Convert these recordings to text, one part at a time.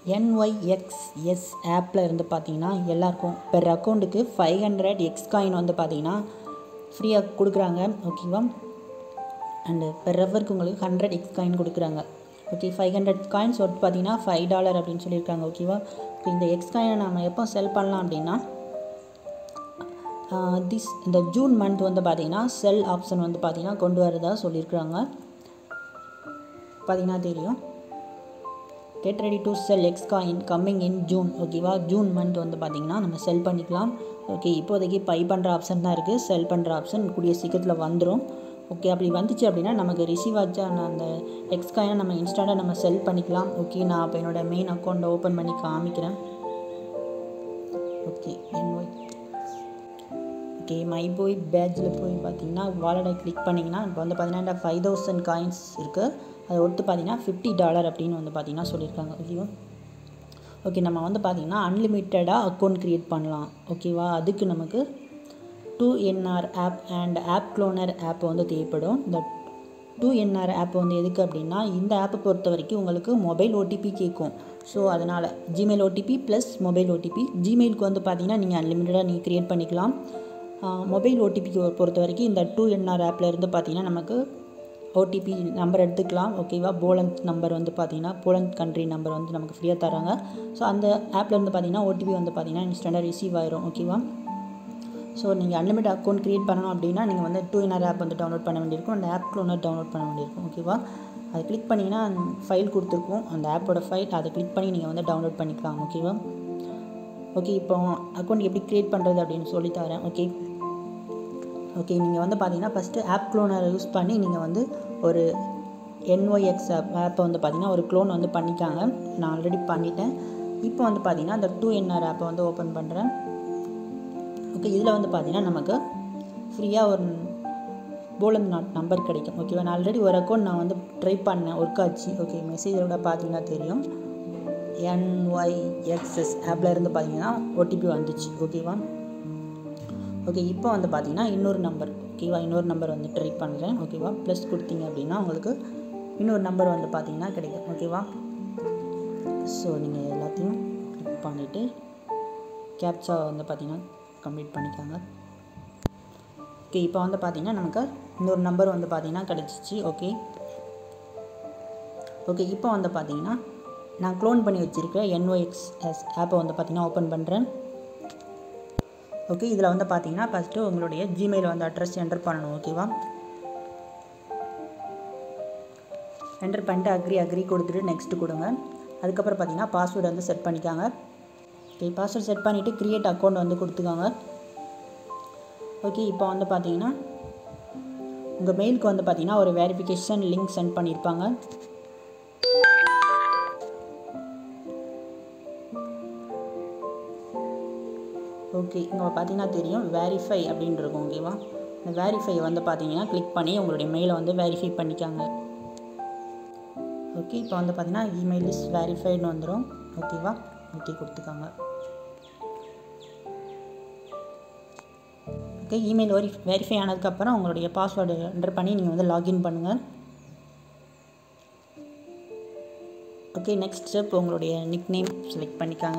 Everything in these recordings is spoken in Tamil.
என்ஒய்எக்ஸ்எஸ் ஆப்பில் இருந்து பார்த்தீங்கன்னா எல்லாருக்கும் பெர் அக்கௌண்ட்டுக்கு ஃபைவ் ஹண்ட்ரட் எக்ஸ் காயின் வந்து பார்த்தீங்கன்னா ஃப்ரீயாக கொடுக்குறாங்க ஓகேவா அண்டு பெர் ஹவருக்கு உங்களுக்கு ஹண்ட்ரட் எக்ஸ் காயின் கொடுக்குறாங்க okay five hundred coins worth பார்த்தீங்கன்னா ஃபைவ் டாலர் அப்படின்னு சொல்லியிருக்காங்க ஓகேவா இந்த எக்ஸ் காயினை நம்ம எப்போ செல் பண்ணலாம் அப்படின்னா திஸ் இந்த ஜூன் மந்த் வந்து பார்த்தீங்கன்னா செல் ஆப்ஷன் வந்து பார்த்தீங்கன்னா கொண்டு வரதா சொல்லியிருக்கிறாங்க பார்த்தீங்கன்னா தெரியும் get ready to sell X coin coming in June ஓகேவா ஜூன் மந்த் வந்து பார்த்திங்கன்னா நம்ம செல் பண்ணிக்கலாம் ஓகே இப்போதைக்கு பை பண்ணுற ஆப்ஷன் தான் இருக்குது செல் பண்ணுற ஆப்ஷன் கூடிய சீக்கிரத்தில் வந்துடும் ஓகே அப்படி வந்துச்சு அப்படின்னா நமக்கு ரிசீவ் ஆச்சா அந்த எக்ஸ் காயினை நம்ம இன்ஸ்டண்ட்டாக நம்ம செல் பண்ணிக்கலாம் ஓகே நான் அப்போ என்னோடய மெயின் அக்கௌண்ட்டை ஓப்பன் பண்ணி காமிக்கிறேன் ஓகே என்ஒய் ஓகே மை போய் பேட்சில் போய் பார்த்தீங்கன்னா வாலெட்டை கிளிக் பண்ணிங்கன்னா இப்போ வந்து பார்த்தீங்கன்னா ஃபைவ் தௌசண்ட் காயின்ஸ் இருக்குது அது ஒருத்து பார்த்தீங்கன்னா ஃபிஃப்டி டாலர் அப்படின்னு வந்து பார்த்தீங்கன்னா சொல்லியிருக்காங்க ஓகேவா ஓகே நம்ம வந்து பார்த்திங்கன்னா அன்லிமிட்டடாக அக்கௌண்ட் க்ரியேட் பண்ணலாம் ஓகேவா அதுக்கு நமக்கு two NR app and app cloner app வந்து தேவைப்படும் இந்த டூ என்ஆர் ஆப் வந்து எதுக்கு அப்படின்னா இந்த ஆப்பை பொறுத்த வரைக்கும் உங்களுக்கு மொபைல் ஓடிபி கேட்கும் ஸோ அதனால் Gmail OTP plus mobile OTP ஜிமெயிலுக்கு வந்து பார்த்தீங்கன்னா நீங்கள் அன்லிமிட்டடாக நீங்கள் க்ரியேட் பண்ணிக்கலாம் மொபைல் ஓடிபிக்கு பொறுத்த வரைக்கும் இந்த டூ என்ஆர் ஆப்பில் இருந்து பார்த்தீங்கன்னா நமக்கு ஓடிபி நம்பர் எடுத்துக்கலாம் ஓகேவா போலந்த் நம்பர் வந்து பார்த்தீங்கன்னா போலந்த் கண்ட்ரி நம்பர் வந்து நமக்கு ஃப்ரீயாக தராங்க ஸோ அந்த ஆப்பில் இருந்து பார்த்தீங்கன்னா ஓடிபி வந்து பார்த்தீங்கன்னா இன்ஸ்டண்ட்டாக ரிசீவ் ஆயிரும் ஓகேவா ஸோ நீங்கள் அன்லிமிட் அக்கௌண்ட் க்ரியேட் பண்ணணும் அப்படின்னா நீங்கள் வந்து டூ இன்ஆர் ஆப் வந்து டவுன்லோட் பண்ண வேண்டியிருக்கும் அந்த ஆப் க்ளோனர் டவுன்லோட் பண்ண வேண்டியிருக்கும் ஓகேவா அதை கிளிக் பண்ணிங்கன்னா ஃபைல் கொடுத்துருக்கும் அந்த ஆப்போட ஃபைல் அதை கிளிக் பண்ணி நீங்கள் வந்து டவுன்லோட் பண்ணிக்கலாம் ஓகேவா ஓகே இப்போ அக்கௌண்ட் எப்படி க்ரியேட் பண்ணுறது அப்படின்னு சொல்லி தரேன் ஓகே ஓகே நீங்கள் வந்து பார்த்தீங்கன்னா ஃபஸ்ட்டு ஆப் க்ளோனரை யூஸ் பண்ணி நீங்கள் வந்து ஒரு என்ஒய்எக்ஸ் ஆப் ஆப்பை வந்து பார்த்தீங்கன்னா ஒரு க்ளோன் வந்து பண்ணிக்காங்க நான் ஆல்ரெடி பண்ணிட்டேன் இப்போ வந்து பார்த்தீங்கன்னா அந்த டூ என்ஆர் ஆப்பை வந்து ஓப்பன் பண்ணுறேன் ஓகே இதில் வந்து பார்த்தீங்கன்னா நமக்கு ஃப்ரீயாக ஒரு போலந்து நாட் நம்பர் கிடைக்கும் ஓகேவா நான் ஆல்ரெடி ஒரு அக்கௌண்ட் நான் வந்து ட்ரை பண்ணேன் ஒர்க் ஆச்சு ஓகே மெசேஜோட பார்த்தீங்கன்னா தெரியும் என்ஒய்எக்ஸ்எஸ் ஆப்பில் இருந்து பார்த்தீங்கன்னா ஓடிபி வந்துச்சு ஓகேவா ஓகே இப்போ வந்து பார்த்தீங்கன்னா இன்னொரு நம்பர் ஓகேவா இன்னொரு நம்பர் வந்து ட்ரை பண்ணுறேன் ஓகேவா ப்ளஸ் கொடுத்தீங்க அப்படின்னா உங்களுக்கு இன்னொரு நம்பர் வந்து பார்த்தீங்கன்னா கிடைக்கும் ஓகேவா ஸோ நீங்கள் எல்லாத்தையும் கிளிக் பண்ணிவிட்டு கேப்சா வந்து பார்த்தீங்கன்னா கம்ப்ளீட் பண்ணிக்காங்க ஓகே இப்போ வந்து பார்த்தீங்கன்னா நமக்கு இன்னொரு நம்பர் வந்து பார்த்தீங்கன்னா கிடச்சிச்சு ஓகே ஓகே இப்போ வந்து பார்த்தீங்கன்னா நான் க்ளோன் பண்ணி வச்சுருக்க என்ஒஎக்ஸ்எஸ் ஆப்பை வந்து பார்த்தீங்கன்னா ஓப்பன் பண்ணுறேன் ஓகே இதில் வந்து பார்த்தீங்கன்னா ஃபஸ்ட்டு உங்களுடைய ஜிமெயில் வந்து அட்ரஸ் என்டர் பண்ணணும் ஓகேவா என்டர் பண்ணிட்டு அக்ரி அக்ரி கொடுத்துட்டு நெக்ஸ்ட்டு கொடுங்க அதுக்கப்புறம் பார்த்தீங்கன்னா பாஸ்வேர்டு வந்து செட் பண்ணிக்காங்க ஓகே பாஸ்வேர்டு செட் பண்ணிவிட்டு க்ரியேட் அக்கௌண்ட் வந்து கொடுத்துக்கோங்க ஓகே இப்போ வந்து பார்த்தீங்கன்னா உங்கள் மெயிலுக்கு வந்து பார்த்தீங்கன்னா ஒரு வெரிஃபிகேஷன் லிங்க் சென்ட் பண்ணியிருப்பாங்க ஓகே இங்கே பார்த்தீங்கன்னா தெரியும் வெரிஃபை அப்படின்னு இருக்கும் ஓகேவா இந்த வெரிஃபை வந்து பார்த்தீங்கன்னா கிளிக் பண்ணி உங்களுடைய மெயிலை வந்து வெரிஃபை பண்ணிக்காங்க ஓகே இப்போ வந்து பார்த்தீங்கன்னா இமெயில் இஸ் வெரிஃபைடுன்னு வந்துடும் ஓகேவா ஓகே கொடுத்துக்காங்க ஓகே இமெயில் வெரி வெரிஃபை ஆனதுக்கப்புறம் உங்களுடைய பாஸ்வேர்டு என்டர் பண்ணி நீங்கள் வந்து லாகின் பண்ணுங்கள் ஓகே நெக்ஸ்ட் ஸ்டெப் உங்களுடைய நிக் நேம் செலக்ட் பண்ணிக்காங்க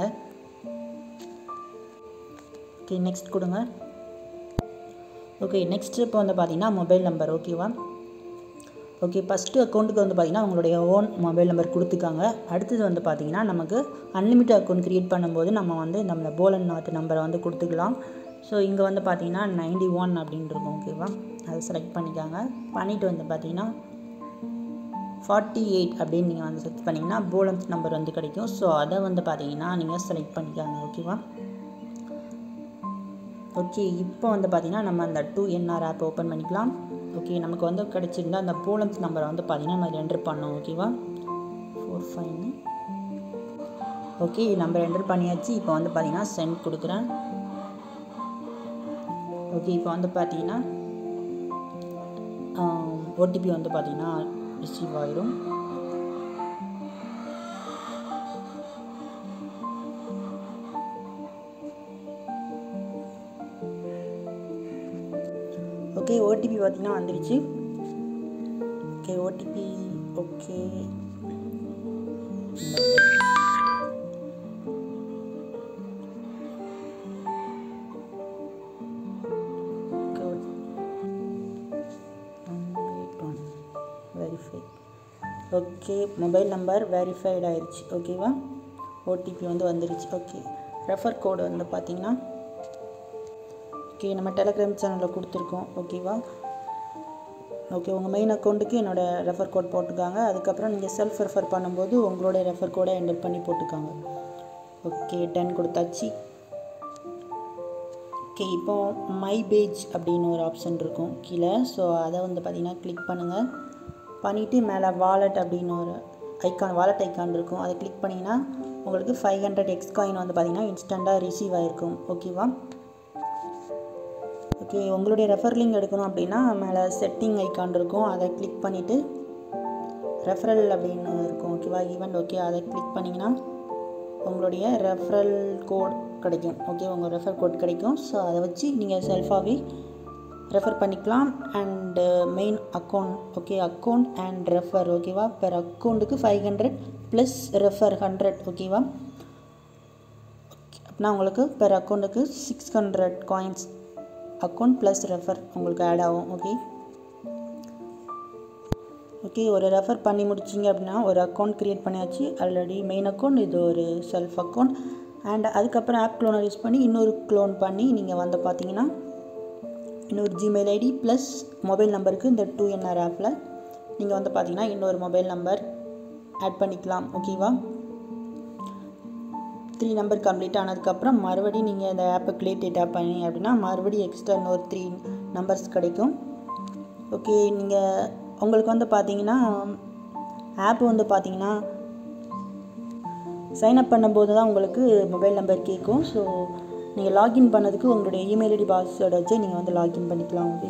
ஓகே நெக்ஸ்ட் கொடுங்க ஓகே நெக்ஸ்ட் இப்போ வந்து பார்த்தீங்கன்னா மொபைல் நம்பர் ஓகேவா ஓகே ஃபஸ்ட்டு அக்கௌண்ட்டுக்கு வந்து பார்த்தீங்கன்னா உங்களுடைய ஓன் மொபைல் நம்பர் கொடுத்துக்காங்க அடுத்தது வந்து பார்த்தீங்கன்னா நமக்கு அன்லிமிட்டட் அக்கௌண்ட் க்ரியேட் பண்ணும்போது நம்ம வந்து நம்மள போலன் நாட்டு நம்பரை வந்து கொடுத்துக்கலாம் ஸோ இங்கே வந்து பார்த்தீங்கன்னா நைன்டி ஒன் அப்படின்னு இருக்கும் ஓகேவா அதை செலக்ட் பண்ணிக்காங்க பண்ணிவிட்டு வந்து பார்த்தீங்கன்னா ஃபார்ட்டி எயிட் அப்படின்னு நீங்கள் வந்து செலக்ட் பண்ணிங்கன்னா போலன்ஸ் நம்பர் வந்து கிடைக்கும் ஸோ அதை வந்து பார்த்தீங்கன்னா நீங்கள் செலக்ட் பண்ணிக்காங்க ஓகேவா ஓகே இப்போ வந்து பார்த்தீங்கன்னா நம்ம அந்த டூ என்ஆர் ஆப் ஓப்பன் பண்ணிக்கலாம் ஓகே நமக்கு வந்து கிடச்சிருந்தா அந்த போலன்ஸ் நம்பரை வந்து பார்த்தீங்கன்னா நம்ம என்டர் பண்ணோம் ஓகேவா ஃபோர் ஃபைவ்னு ஓகே நம்பர் என்டர் பண்ணியாச்சு இப்போ வந்து பார்த்தீங்கன்னா சென்ட் கொடுக்குறேன் ஓகே இப்போ வந்து பார்த்தீங்கன்னா ஓடிபி வந்து பார்த்தீங்கன்னா ரிசீவ் ஆயிரும் ஓகே ஓடிபி பார்த்தீங்கன்னா வந்துருச்சு okay OTP okay okay mobile number verified ஆயிடுச்சு ஓகேவா ஓடிபி வந்து வந்துருச்சு ஓகே ரெஃபர் கோடு வந்து பார்த்தீங்கன்னா ஓகே நம்ம டெலகிராம் சேனலில் கொடுத்துருக்கோம் ஓகேவா ஓகே உங்கள் மெயின் அக்கௌண்ட்டுக்கு என்னோடய ரெஃபர் கோட் போட்டுக்காங்க அதுக்கப்புறம் நீங்கள் செல்ஃப் ரெஃபர் பண்ணும்போது உங்களோட ரெஃபர் கோடை என்டர் பண்ணி போட்டுக்காங்க ஓகே டன் கொடுத்தாச்சு ஓகே இப்போ மை பேஜ் அப்படின்னு ஒரு ஆப்ஷன் இருக்கும் கீழே ஸோ அதை வந்து பார்த்தீங்கன்னா கிளிக் பண்ணுங்கள் பண்ணிவிட்டு மேலே வாலெட் அப்படின்னு ஒரு ஐக்கான் வாலெட் ஐக்கான் இருக்கும் அதை கிளிக் பண்ணிங்கன்னா உங்களுக்கு ஃபைவ் ஹண்ட்ரட் எக்ஸ் காயின் வந்து பார்த்தீங்கன்னா இன்ஸ்டண்ட்டாக ரிசீவ் ஆகிருக்கும் ஓகேவா ஓகே உங்களுடைய ரெஃபர் லிங்க் எடுக்கணும் அப்படின்னா மேலே செட்டிங் ஐக்கான் இருக்கும் அதை கிளிக் பண்ணிவிட்டு ரெஃபரல் அப்படின்னு இருக்கும் ஓகேவா ஈவெண்ட் ஓகே அதை கிளிக் பண்ணிங்கன்னா உங்களுடைய ரெஃபரல் கோட் கிடைக்கும் ஓகே உங்கள் ரெஃபர் கோட் கிடைக்கும் ஸோ அதை வச்சு நீங்கள் செல்ஃபாகவே ரெஃபர் பண்ணிக்கலாம் and main account okay account and refer ஓகேவா பெர் அக்கௌண்ட்டுக்கு five hundred plus refer hundred ஓகேவா அப்படின்னா உங்களுக்கு பெர் அக்கௌண்ட்டுக்கு six hundred coins account plus refer உங்களுக்கு ஆட் ஆகும் ஓகே ஓகே ஒரு ரெஃபர் பண்ணி முடிச்சிங்க அப்படின்னா ஒரு அக்கௌண்ட் க்ரியேட் பண்ணியாச்சு ஆல்ரெடி மெயின் அக்கௌண்ட் இது ஒரு செல்ஃப் அக்கௌண்ட் அண்ட் அதுக்கப்புறம் ஆப் க்ளோனர் யூஸ் பண்ணி இன்னொரு க்ளோன் பண்ணி நீங்கள் வந்து பார்த்தீங்கன்னா இன்னொரு ஜிமெயில் ஐடி ப்ளஸ் மொபைல் நம்பருக்கு இந்த டூ என்ஆர் ஆப்பில் நீங்கள் வந்து பார்த்தீங்கன்னா இன்னொரு மொபைல் நம்பர் ஆட் பண்ணிக்கலாம் ஓகேவா த்ரீ நம்பர் கம்ப்ளீட் ஆனதுக்கப்புறம் மறுபடியும் நீங்கள் இந்த ஆப்பை கிளியர் டேட்டா பண்ணி அப்படின்னா மறுபடியும் எக்ஸ்ட்ரா இன்னொரு த்ரீ நம்பர்ஸ் கிடைக்கும் ஓகே நீங்கள் உங்களுக்கு வந்து பார்த்தீங்கன்னா ஆப் வந்து பார்த்தீங்கன்னா சைன்அப் பண்ணும்போது தான் உங்களுக்கு மொபைல் நம்பர் கேட்கும் ஸோ நீங்கள் லாகின் பண்ணதுக்கு உங்களுடைய இமெயில் ஐடி பாஸ்வேர்டை வச்சு நீங்கள் வந்து லாகின் பண்ணிக்கலாம் ஓகே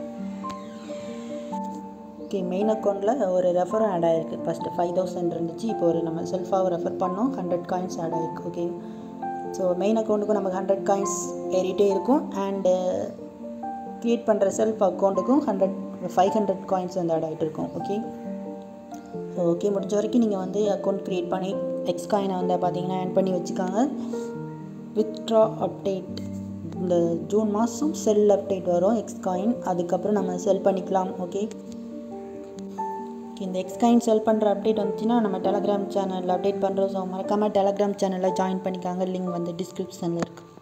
ஓகே மெயின் அக்கௌண்ட்டில் ஒரு ரெஃபரும் ஆட் ஆகிருக்கு ஃபஸ்ட்டு ஃபைவ் தௌசண்ட் இருந்துச்சு இப்போ ஒரு நம்ம செல்ஃபாக ரெஃபர் பண்ணோம் ஹண்ட்ரட் காயின்ஸ் ஆட் ஆகிருக்கு ஓகே ஸோ மெயின் அக்கௌண்ட்டுக்கும் நமக்கு ஹண்ட்ரட் காயின்ஸ் ஏறிட்டே இருக்கும் அண்டு க்ரியேட் பண்ணுற செல்ஃப் அக்கௌண்ட்டுக்கும் ஹண்ட்ரட் ஃபைவ் ஹண்ட்ரட் காயின்ஸ் வந்து ஆட் ஆகிட்டு இருக்கும் ஓகே ஸோ ஓகே முடிஞ்ச வரைக்கும் நீங்கள் வந்து அக்கௌண்ட் க்ரியேட் பண்ணி எக்ஸ் காயினை வந்து பார்த்தீங்கன்னா ஆட் பண்ணி வச்சுக்காங்க வித்ட்ரா அப்டேட் இந்த ஜூன் மாதம் செல் அப்டேட் வரும் எக்ஸ் காயின் அதுக்கப்புறம் நம்ம செல் பண்ணிக்கலாம் ஓகே இந்த எக்ஸ் காயின் செல் பண்ணுற அப்டேட் வந்துச்சுன்னா நம்ம டெலகிராம் சேனலில் அப்டேட் பண்ணுறோம் ஸோ மறக்காமல் டெலகிராம் சேனலில் ஜாயின் பண்ணிக்காங்க லிங்க் வந்து டிஸ்கிரிப்ஷனில் இருக்குது